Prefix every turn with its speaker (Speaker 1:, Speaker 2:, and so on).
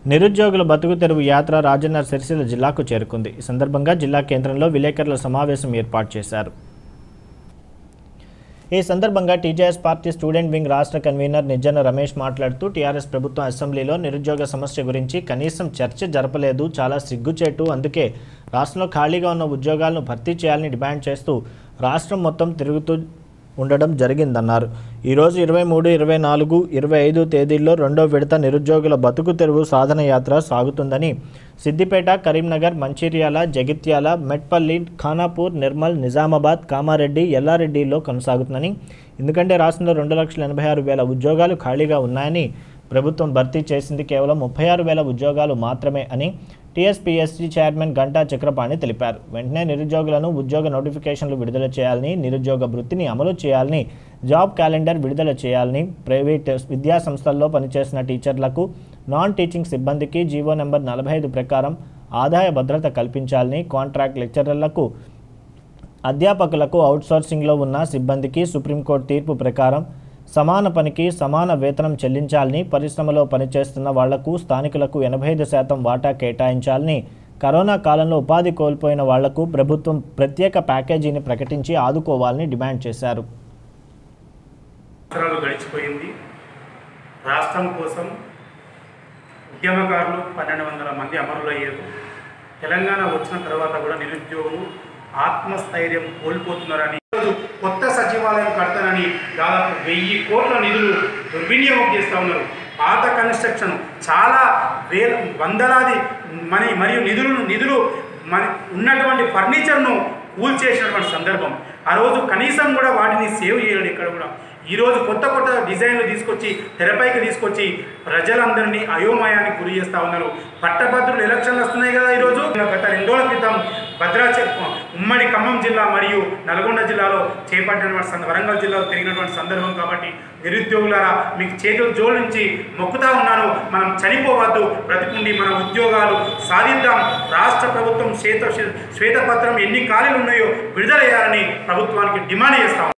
Speaker 1: నిరుద్యోగుల బతుకు తెరువు యాత్ర రాజన్న సిరిసిల్ల జిల్లాకు చేరుకుంది ఈ సందర్భంగా జిల్లా కేంద్రంలో విలేకరుల సమావేశం ఏర్పాటు చేశారు ఈ సందర్భంగా టీజేఎస్ పార్టీ స్టూడెంట్ వింగ్ రాష్ట్ర కన్వీనర్ నిజ్జన రమేష్ మాట్లాడుతూ టీఆర్ఎస్ ప్రభుత్వం అసెంబ్లీలో నిరుద్యోగ సమస్య గురించి కనీసం చర్చ జరపలేదు చాలా సిగ్గుచేటు అందుకే రాష్ట్రంలో ఖాళీగా ఉన్న ఉద్యోగాలను భర్తీ చేయాలని డిమాండ్ చేస్తూ రాష్ట్రం మొత్తం తిరుగుతూ ఉండడం జరిగిందన్నారు ఈరోజు ఇరవై మూడు ఇరవై నాలుగు ఇరవై ఐదు తేదీల్లో రెండో విడత నిరుద్యోగుల బతుకు తెరువు సాధన యాత్ర సాగుతుందని సిద్దిపేట కరీంనగర్ మంచిర్యాల జగిత్యాల మెట్పల్లి ఖానాపూర్ నిర్మల్ నిజామాబాద్ కామారెడ్డి ఎల్లారెడ్డిలో కొనసాగుతుందని ఎందుకంటే రాష్ట్రంలో రెండు లక్షల ఎనభై ఆరు వేల ఉద్యోగాలు ఖాళీగా ఉన్నాయని ప్రభుత్వం భర్తీ చేసింది కేవలం ముప్పై ఆరు వేల ఉద్యోగాలు మాత్రమే అని టీఎస్పీఎస్సీ చైర్మన్ గంటా చక్రపాణి తెలిపారు వెంటనే నిరుద్యోగులను ఉద్యోగ నోటిఫికేషన్లు విడుదల చేయాలని నిరుద్యోగ వృత్తిని అమలు చేయాలని జాబ్ క్యాలెండర్ విడుదల చేయాలని ప్రైవేట్ విద్యా సంస్థల్లో పనిచేసిన టీచర్లకు నాన్ టీచింగ్ సిబ్బందికి జీవో నెంబర్ నలభై ఐదు ప్రకారం ఆదాయ భద్రత కల్పించాలని కాంట్రాక్ట్ లెక్చరర్లకు అధ్యాపకులకు అవుట్సోర్సింగ్లో ఉన్న సిబ్బందికి సుప్రీంకోర్టు తీర్పు ప్రకారం సమాన పనికి సమాన వేతనం చెల్లించాలని పరిశ్రమలో పనిచేస్తున్న వాళ్లకు స్థానికులకు ఎనభై ఐదు శాతం వాటా కేటాయించాలని కరోనా కాలంలో ఉపాధి కోల్పోయిన వాళ్లకు ప్రభుత్వం ప్రత్యేక ప్యాకేజీని ప్రకటించి ఆదుకోవాలని డిమాండ్ చేశారు
Speaker 2: సంవత్సరాలు గడిచిపోయింది రాష్ట్రం కోసం ఉద్యమకారులు పన్నెండు వందల మంది అమరులయ్యారు తెలంగాణ వచ్చిన తర్వాత కూడా నిరుద్యోగులు ఆత్మస్థైర్యం కోల్పోతున్నారని ఈరోజు కొత్త సచివాలయం కడతానని దాదాపు వెయ్యి కోట్ల నిధులు దుర్వినియోగం చేస్తూ ఉన్నారు పాత కన్స్ట్రక్షన్ చాలా వేల వందలాది మనీ మరియు నిధులు నిధులు మన ఉన్నటువంటి ఫర్నిచర్ను కూల్ చేసినటువంటి సందర్భం ఆ రోజు కనీసం కూడా వాటిని సేవ్ చేయలేదు ఇక్కడ కూడా ఈరోజు కొత్త కొత్త డిజైన్లు తీసుకొచ్చి తెరపైకి తీసుకొచ్చి ప్రజలందరినీ అయోమయానికి గురి చేస్తూ ఉన్నారు పట్టభద్రులు ఎలక్షన్లు వస్తున్నాయి కదా ఈరోజు గత రెండు రోజుల క్రితం భద్రాచ ఉమ్మడి ఖమ్మం జిల్లా మరియు నల్గొండ జిల్లాలో చేపట్టినటువంటి సంద- వరంగల్ జిల్లాలో తిరిగినటువంటి సందర్భం కాబట్టి నిరుద్యోగులారా మీకు చేతులు జోడించి మొక్కుతా ఉన్నాను మనం చనిపోవద్దు బ్రతికుండి మన ఉద్యోగాలు సాధిద్దాం రాష్ట్ర ప్రభుత్వం శ్వేత శ్వేతపత్రం ఎన్ని ఖాళీలు ఉన్నాయో విడుదల చేయాలని ప్రభుత్వానికి డిమాండ్ చేస్తాం